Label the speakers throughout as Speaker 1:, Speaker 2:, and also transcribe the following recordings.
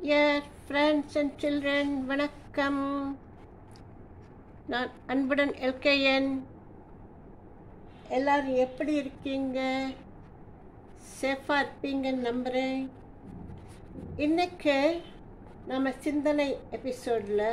Speaker 1: dear friends and children வணக்கம் நான் அன்புடன் எல்கேஎன் எல்லாரும் எப்படி இருக்கீங்க சேஃபாக இருப்பீங்கன்னு நம்புகிறேன் இன்னைக்கு நம்ம சிந்தனை எபிசோடில்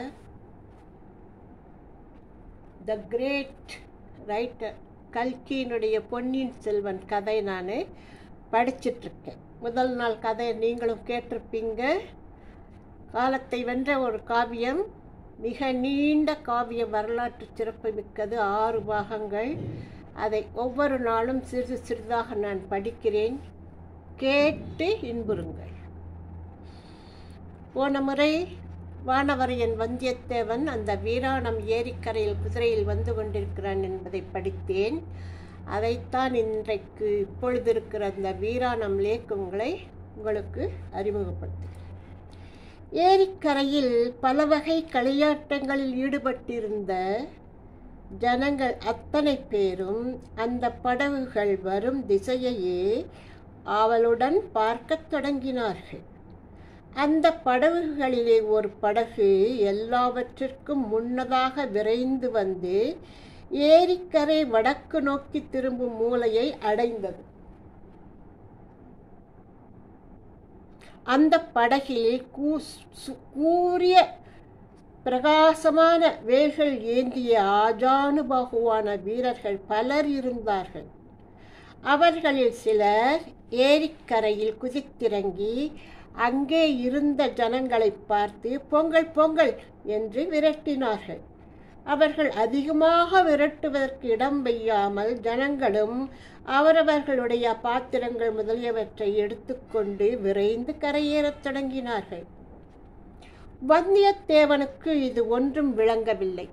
Speaker 1: த கிரேட் ரைட்டர் கல்கியினுடைய பொன்னியின் செல்வன் கதை நான் படிச்சிட்ருக்கேன் முதல் நாள் கதையை நீங்களும் கேட்டிருப்பீங்க காலத்தை வென்ற ஒரு காவியம் மிக நீண்ட காவிய வரலாற்று சிறப்பு மிக்கது ஆறு பாகங்கள் அதை ஒவ்வொரு நாளும் சிறிது சிறிதாக நான் படிக்கிறேன் கேட்டு இன்புறுங்கள் போன முறை வானவரையன் வந்தியத்தேவன் அந்த வீராணம் ஏரிக்கரையில் குதிரையில் வந்து கொண்டிருக்கிறான் என்பதை படித்தேன் அதைத்தான் இன்றைக்கு இப்பொழுது இருக்கிற அந்த வீராணம் லேக் உங்களை உங்களுக்கு அறிமுகப்படுத்துகிறேன் ஏரிக்கரையில் பல வகை களியாட்டங்களில் ஈடுபட்டிருந்த ஜனங்கள் அத்தனை பேரும் அந்த படகுகள் வரும் திசையையே ஆவலுடன் பார்க்கத் தொடங்கினார்கள் அந்த படகுகளிலே ஒரு படகு எல்லாவற்றிற்கும் முன்னதாக விரைந்து வந்து ஏரிக்கரை வடக்கு நோக்கி திரும்பும் மூலையை அடைந்தது அந்த படகில் கூறிய பிரகாசமான வேல்கள் ஏந்திய ஆஜானுபாகுவான வீரர்கள் பலர் இருந்தார்கள் அவர்களில் சிலர் ஏரிக்கரையில் குதித்திறங்கி அங்கே இருந்த ஜனங்களை பார்த்து பொங்கல் பொங்கல் என்று விரட்டினார்கள் அவர்கள் அதிகமாக விரட்டுவதற்கு இடம் வையாமல் ஜனங்களும் அவரவர்களுடைய பாத்திரங்கள் முதலியவற்றை எடுத்துக்கொண்டு விரைந்து கரையேறத் தொடங்கினார்கள் வந்தியத்தேவனுக்கு இது ஒன்றும் விளங்கவில்லை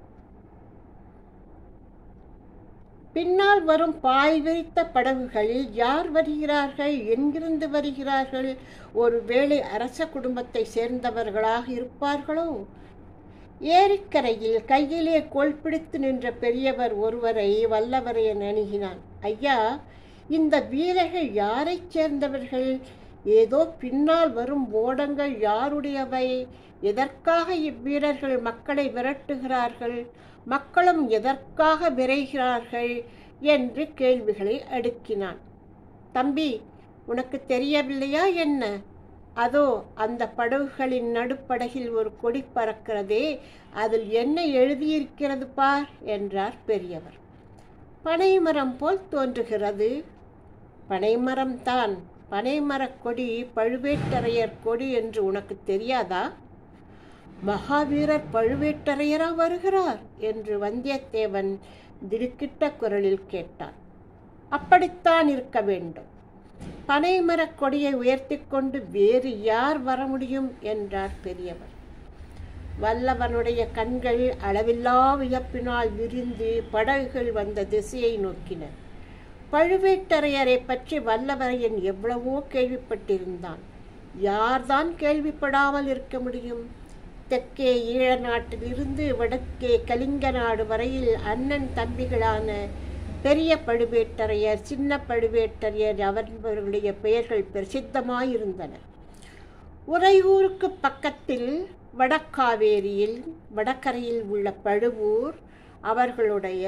Speaker 1: பின்னால் வரும் பாய் விரித்த படகுகளில் யார் வருகிறார்கள் எங்கிருந்து வருகிறார்கள் ஒருவேளை அரச குடும்பத்தை சேர்ந்தவர்களாக இருப்பார்களோ ஏரிக்கரையில் கையிலே கோல் பிடித்து நின்ற பெரியவர் ஒருவரை வல்லவரையன் அணுகினான் ஐயா இந்த வீரர்கள் யாரைச் சேர்ந்தவர்கள் ஏதோ பின்னால் வரும் ஓடங்கள் யாருடையவை எதற்காக இவ்வீரர்கள் மக்களை விரட்டுகிறார்கள் மக்களும் எதற்காக விரைகிறார்கள் என்று கேள்விகளை அடுக்கினான் தம்பி உனக்கு தெரியவில்லையா என்ன அதோ அந்த படகுகளின் நடுப்படகில் ஒரு கொடி பறக்கிறதே அதில் என்ன எழுதியிருக்கிறது பார் என்றார் பெரியவர் பனைமரம் போல் தோன்றுகிறது பனைமரம் தான் பனைமரக் கொடி பழுவேட்டரையர் கொடி என்று உனக்கு தெரியாதா மகாவீரர் பழுவேட்டரையரா வருகிறார் என்று வந்தியத்தேவன் திடுக்கிட்ட குரலில் கேட்டான் அப்படித்தான் இருக்க வேண்டும் பனைமரக் கொடியை உயர்த்தி கொண்டு வேறு யார் வர முடியும் என்றார் பெரியவர் வல்லவனுடைய கண்கள் அளவில்லா வியப்பினால் விரிந்து படகுகள் வந்த திசையை நோக்கின பழுவேட்டரையரை பற்றி வல்லவரையன் எவ்வளவோ கேள்விப்பட்டிருந்தான் யார்தான் கேள்விப்படாமல் இருக்க முடியும் தெற்கே ஈழ நாட்டிலிருந்து வடக்கே கலிங்க நாடு வரையில் அண்ணன் தம்பிகளான பெரிய பழுவேட்டரையர் சின்ன பழுவேட்டரையர் அவர்களுடைய பெயர்கள் பிரசித்தமாயிருந்தன உறையூருக்கு பக்கத்தில் வடக்காவேரியில் வடக்கரையில் உள்ள பழுவூர் அவர்களுடைய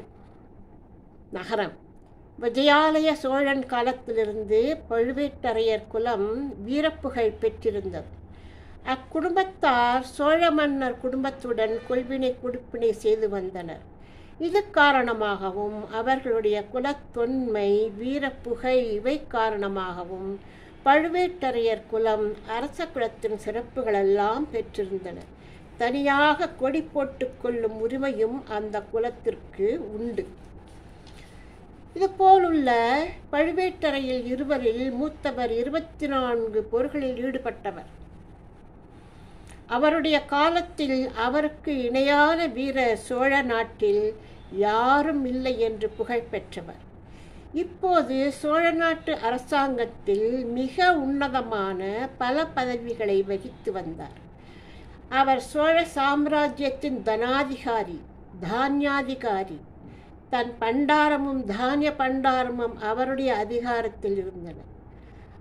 Speaker 1: நகரம் விஜயாலய சோழன் காலத்திலிருந்து பழுவேட்டரையர் குலம் வீரப்புகழ் பெற்றிருந்தது அக்குடும்பத்தார் சோழ மன்னர் குடும்பத்துடன் கொள்வினை குடுப்பினை செய்து வந்தனர் இது காரணமாகவும் அவர்களுடைய குலத்தொன்மை வீரப்புகை இவை காரணமாகவும் பழுவேட்டரையர் குலம் அரச குலத்தின் சிறப்புகளெல்லாம் பெற்றிருந்தன தனியாக கொடி போட்டு கொள்ளும் உரிமையும் அந்த குலத்திற்கு உண்டு இதுபோலுள்ள பழுவேட்டரையில் இருவரில் மூத்தவர் இருபத்தி நான்கு போர்களில் ஈடுபட்டவர் அவருடைய காலத்தில் அவருக்கு இணையான வீரர் சோழ நாட்டில் யாரும் இல்லை என்று புகழ் பெற்றவர் இப்போது சோழ நாட்டு அரசாங்கத்தில் மிக உன்னதமான பல பதவிகளை வகித்து வந்தார் அவர் சோழ சாம்ராஜ்யத்தின் தனாதிகாரி தானியாதிகாரி தன் பண்டாரமும் தானிய பண்டாரமும் அவருடைய அதிகாரத்தில் இருந்தன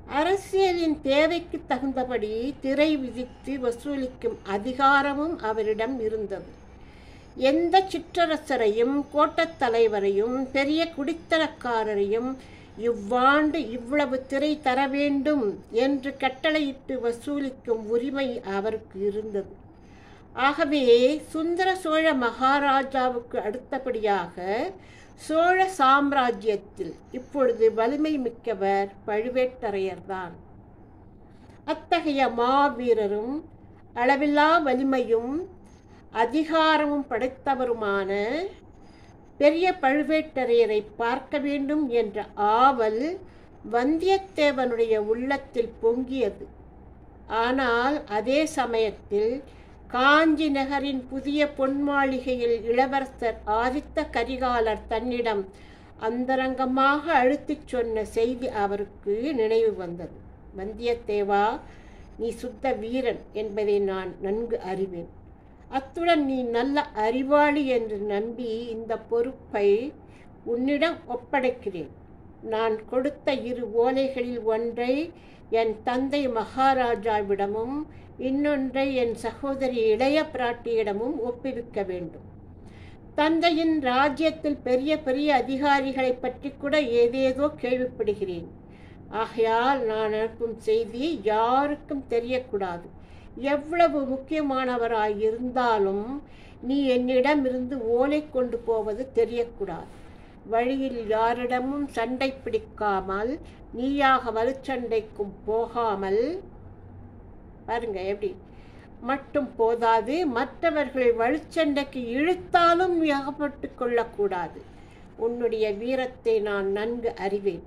Speaker 1: அரசியலின் தேவைக்கு தகுந்தபடி திரை விதித்து வசூலிக்கும் அதிகாரமும் அவரிடம் இருந்தது எந்த சிற்றரசரையும் கோட்டத் தலைவரையும் பெரிய குடித்தனக்காரரையும் இவ்வாண்டு இவ்வளவு திரை தர வேண்டும் என்று கட்டளையிட்டு வசூலிக்கும் உரிமை அவருக்கு இருந்தது ஆகவே சுந்தர சோழ மகாராஜாவுக்கு அடுத்தபடியாக சோழ சாம்ராஜ்யத்தில் இப்பொழுது வலிமை மிக்கவர் பழுவேட்டரையர்தான் அத்தகைய மாவீரரும் அளவில்லா வலிமையும் அதிகாரமும் படைத்தவருமான பெரிய பழுவேட்டரையரை பார்க்க வேண்டும் என்ற ஆவல் வந்தியத்தேவனுடைய உள்ளத்தில் பொங்கியது ஆனால் அதே சமயத்தில் காஞ்சி நகரின் புதிய பொன்மாளிகையில் இளவரசர் ஆதித்த கரிகாலர் தன்னிடம் அந்தரங்கமாக அழுத்திச் சொன்ன செய்தி அவருக்கு நினைவு வந்தது வந்தியத்தேவா நீ சுத்த வீரன் என்பதை நான் நன்கு அறிவேன் அத்துடன் நீ நல்ல அறிவாளி என்று நம்பி இந்த பொறுப்பை உன்னிடம் ஒப்படைக்கிறேன் நான் கொடுத்த இரு ஓலைகளில் ஒன்றை என் தந்தை மகாராஜாவிடமும் இன்னொன்றை என் சகோதரி இளைய பிராட்டியிடமும் ஒப்புவிக்க வேண்டும் தந்தையின் ராஜ்யத்தில் பெரிய பெரிய அதிகாரிகளை பற்றி கூட ஏதேதோ கேள்விப்படுகிறேன் ஆகையால் நான் அனுப்பும் செய்தி யாருக்கும் தெரியக்கூடாது எவ்வளவு முக்கியமானவராய் இருந்தாலும் நீ என்னிடமிருந்து ஓலை கொண்டு போவது தெரியக்கூடாது வழியில் யாரிடமும் சண்டை பிடிக்காமல் நீயாக வலுச்சண்டைக்கும் போகாமல் பாருங்க எப்படி மட்டும் போதாது மற்றவர்கள் வலுச்சண்டைக்கு இழுத்தாலும் அகப்பட்டு கொள்ளக்கூடாது உன்னுடைய வீரத்தை நான் நன்கு அறிவேன்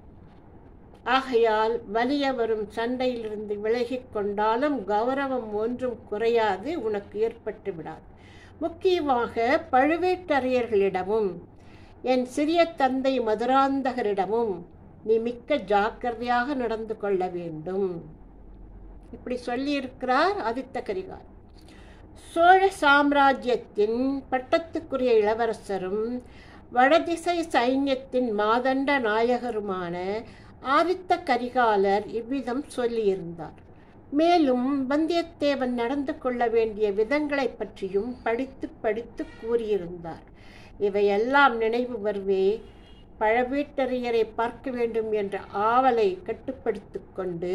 Speaker 1: ஆகையால் வலிய வரும் சண்டையிலிருந்து விலகிக் கொண்டாலும் கௌரவம் ஒன்றும் குறையாது உனக்கு ஏற்பட்டு விடாது முக்கியமாக பழுவேட்டரையர்களிடமும் என் சிறிய தந்தை மதுராந்தகரிடமும் நீ மிக்க ஜாக்கிரதையாக நடந்து கொள்ள வேண்டும் இப்படி சொல்லியிருக்கிறார் ஆதித்த கரிகால் சோழ சாம்ராஜ்யத்தின் பட்டத்துக்குரிய இளவரசரும் வடதிசை சைன்யத்தின் மாதண்ட நாயகருமான ஆதித்த கரிகாலர் இவ்விதம் சொல்லியிருந்தார் மேலும் வந்தியத்தேவன் நடந்து கொள்ள வேண்டிய விதங்களை பற்றியும் படித்து படித்து கூறியிருந்தார் இவையெல்லாம் நினைவு வருவே பழவேட்டரையரை பார்க்க வேண்டும் என்ற ஆவலை கட்டுப்படுத்தி கொண்டு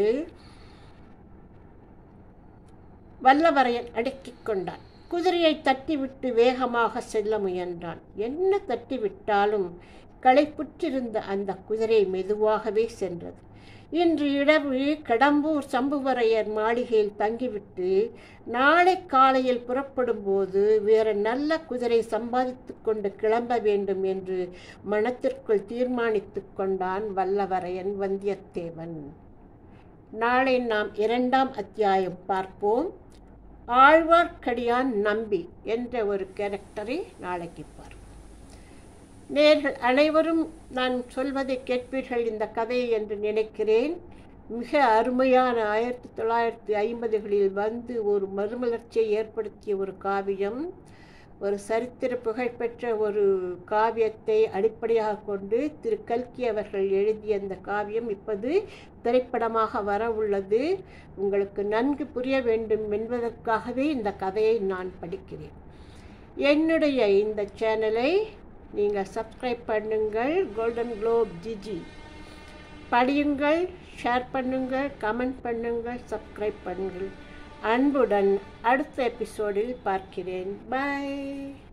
Speaker 1: வல்லவரையன் அடக்கிக் கொண்டான் குதிரையை தட்டிவிட்டு வேகமாக செல்ல முயன்றான் என்ன தட்டிவிட்டாலும் களைப்புற்றிருந்த அந்த குதிரை மெதுவாகவே சென்றது இன்று இரவு கடம்பூர் சம்புவரையர் மாளிகையில் தங்கிவிட்டு நாளை காலையில் புறப்படும் போது வேறு நல்ல குதிரை சம்பாதித்து கொண்டு கிளம்ப வேண்டும் என்று மனத்திற்குள் தீர்மானித்து கொண்டான் வல்லவரையன் வந்தியத்தேவன் நாளை நாம் இரண்டாம் அத்தியாயம் பார்ப்போம் ஆழ்வார்க்கடியான் நம்பி என்ற ஒரு கேரக்டரை நாளைக்கு பார்ப்போம் நேர்கள் அனைவரும் நான் சொல்வதை கேட்பீர்கள் இந்த கதை என்று நினைக்கிறேன் மிக அருமையான ஆயிரத்தி தொள்ளாயிரத்தி ஐம்பதுகளில் வந்து ஒரு மறுமலர்ச்சியை ஏற்படுத்திய ஒரு காவியம் ஒரு சரித்திர புகழ்பெற்ற ஒரு காவியத்தை அடிப்படையாக கொண்டு திரு கல்கி அவர்கள் எழுதிய அந்த காவியம் இப்போது திரைப்படமாக வர உள்ளது உங்களுக்கு நன்கு புரிய வேண்டும் என்பதற்காகவே இந்த கதையை நான் படிக்கிறேன் என்னுடைய இந்த சேனலை நீங்கள் சப்ஸ்கிரைப் பண்ணுங்கள் கோல்டன் குளோப் ஜிஜி படியுங்கள் ஷேர் பண்ணுங்கள் கமெண்ட் பண்ணுங்கள் சப்ஸ்கிரைப் பண்ணுங்கள் அன்புடன் அடுத்த எபிசோடில் பார்க்கிறேன் பாய்